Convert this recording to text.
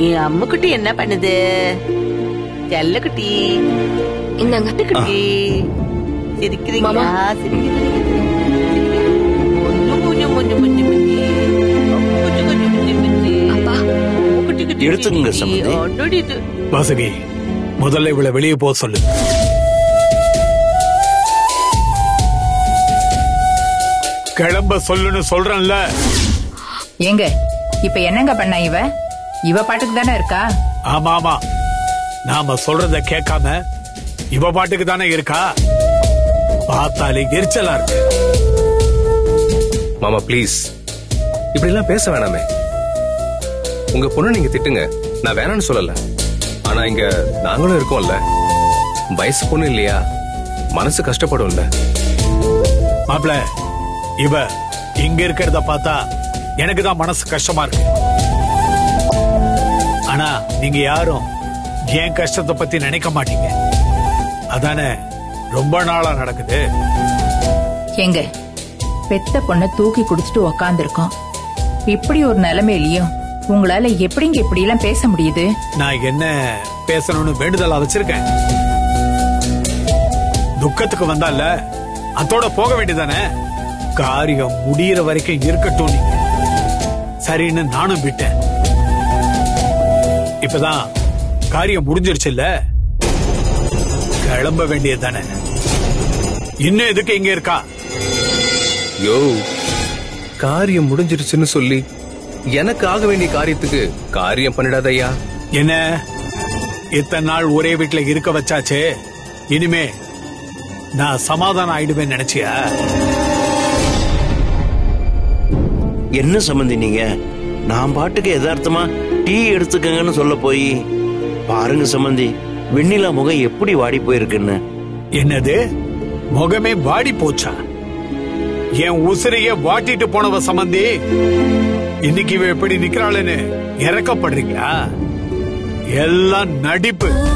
என் அம்முக்குட்டி என்ன பண்ணுது செல்லக்குட்டி இந்தாங்க குட்டி சிரிக்கிறீங்களா மாமா. சிரிக்கிறீங்க முஞ்சு முஞ்சு முஞ்சு முஞ்சு முஞ்சு முஞ்சு முஞ்சு முஞ்சு அப்பா குட்டி குட்டி எடுத்துக்கங்க, குட்டி. சம்மந்தி. அடடி இது. வாசுகி முதல்ல இவளை வெளியே போக சொல்லு கிளம்ப சொல்லுன்னு சொல்றேன்ல ஏங்க இப்ப என்னங்க பண்ண இவ இவ பாட்டுக்கு தானே இருக்கா ஆமா ஆமா நாம சொல்றத கேட்காம இவ பாட்டுக்கு தானே இருக்கா பார்த்தாலே எரிச்சலா இருக்கு மாமா ப்ளீஸ் இப்படி எல்லாம் பேச வேணாமே உங்க பொண்ணு நீங்க திட்டுங்க நான் வேணாம்னு சொல்லல ஆனா இங்க நாங்களும் இருக்கோம்ல வயசு பொண்ணு இல்லையா மனசு கஷ்டப்படும்ல மாப்ள இவ இங்க இருக்கிறத பார்த்தா எனக்கு தான் மனசு கஷ்டமா இருக்கு ஆனா நீங்க யாரும் என் கஷ்டத்தை பத்தி நினைக்க மாட்டீங்க அதானே ரொம்ப நாளா நடக்குது ஏங்க பெத்த பொண்ண தூக்கி குடிச்சிட்டு உக்காந்துருக்கோம் இப்படி ஒரு நிலைமையிலயும் உங்களால எப்படிங்க இப்படி எல்லாம் பேச முடியுது நான் என்ன பேசணும்னு வேண்டுதலா வச்சிருக்கேன் துக்கத்துக்கு வந்தால அதோட போக வேண்டியதானே காரியம் முடியிற வரைக்கும் இருக்கட்டும் நீங்க சரின்னு நானும் விட்டேன் இப்பதான் காரியம் முடிஞ்சிருச்சு இல்ல கிளம்ப வேண்டியதானே இன்னும் எதுக்கு இங்க இருக்கா யோ காரியம் முடிஞ்சிருச்சுன்னு சொல்லி எனக்கு ஆக வேண்டிய காரியத்துக்கு காரியம் பண்ணிடாத ஐயா என்ன இத்தனை நாள் ஒரே வீட்டுல இருக்க வச்சாச்சே இனிமே நான் சமாதானம் ஆயிடுவேன் நினைச்சியா என்ன சம்பந்தி நீங்க நான் பாட்டுக்கு யதார்த்தமா டீ எடுத்துக்கங்கன்னு சொல்ல போய் பாருங்க சம்பந்தி வெண்ணிலா முகம் எப்படி வாடி போயிருக்குன்னு என்னது முகமே வாடி போச்சா என் உசிரைய வாட்டிட்டு போனவ சம்பந்தி இன்னைக்கு இவ எப்படி நிக்கிறாளுன்னு இறக்கப்படுறீங்களா எல்லாம் நடிப்பு